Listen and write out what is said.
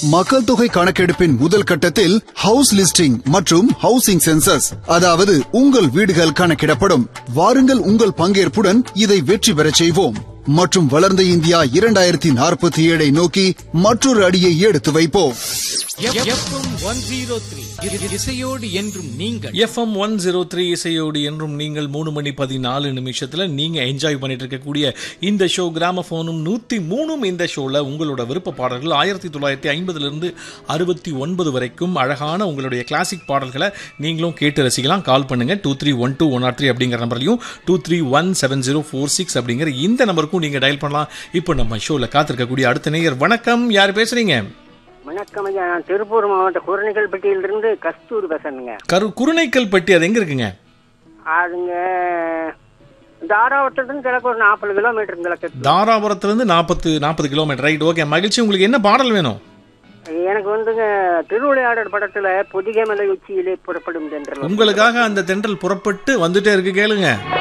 மக்கள் தொகை கணக்கெடுப்பின் முதல் கட்டத்தில் ஹவுஸ் லிஸ்டிங் மற்றும் ஹவுசிங் சென்சஸ் அதாவது உங்கள் வீடுகள் கணக்கிடப்படும் வாருங்கள் உங்கள் பங்கேற்புடன் இதை வெற்றி பெறச் செய்வோம் மற்றும் வளர்ந்த இந்தியா இரண்டாயிரத்தி நாற்பத்தி ஏழை நோக்கி மற்றொரு அடியை எடுத்து வைப்போம் எஃப்எம் ஒன் ஜீரோ த்ரீ இசையோடு என்றும் நீங்கள் எஃப்எம் ஒன் ஜீரோ த்ரீ இசையோடு என்றும் நீங்கள் மூணு மணி பதினாலு நிமிஷத்துல நீங்க என்ஜாய் பண்ணிட்டு இருக்கக்கூடிய இந்த ஷோ கிராமபோனும் நூத்தி மூணும் இந்த ஷோல உங்களோட விருப்ப பாடல்கள் ஆயிரத்தி தொள்ளாயிரத்தி ஐம்பதுல இருந்து அறுபத்தி ஒன்பது வரைக்கும் அழகான உங்களுடைய கிளாசிக் பாடல்களை நீங்களும் கேட்டு ரசிக்கலாம் கால் பண்ணுங்க two three one two one or three அப்படிங்கிற நம்பர்லையும் two three one seven zero four six அப்படிங்கிற இந்த நம்பருக்கும் நீங்க டயல் பண்ணலாம் இப்போ நம்ம ஷோல காத்திருக்கக்கூடிய அடுத்த நேயர் வணக்கம் யார் பேசுறீங்க வணக்கம் ஐயா நான் திருப்பூர் மாவட்ட குரணிகள்பட்டியிலிருந்து கஸ்தூரி பேசுறேங்க கரு குருணைக்கல் பட்டி அது எங்க இருக்குங்க அதுங்க தாராவட்டத்துலேருந்து கிழக்கு ஒரு நாற்பது கிலோமீட்டர் கிழக்கு தாராபுரத்துலேருந்து நாற்பத்து நாற்பது கிலோமீட்டர் ரைட் ஓகே மகிழ்ச்சி உங்களுக்கு என்ன பாடல் வேணும் எனக்கு வந்துங்க திருவிளையாடல் படத்துல பொதிகை மலை உச்சியிலே புறப்படும் தென்றல் உங்களுக்காக அந்த தென்றல் புறப்பட்டு வந்துட்டே இருக்கு கேளுங்க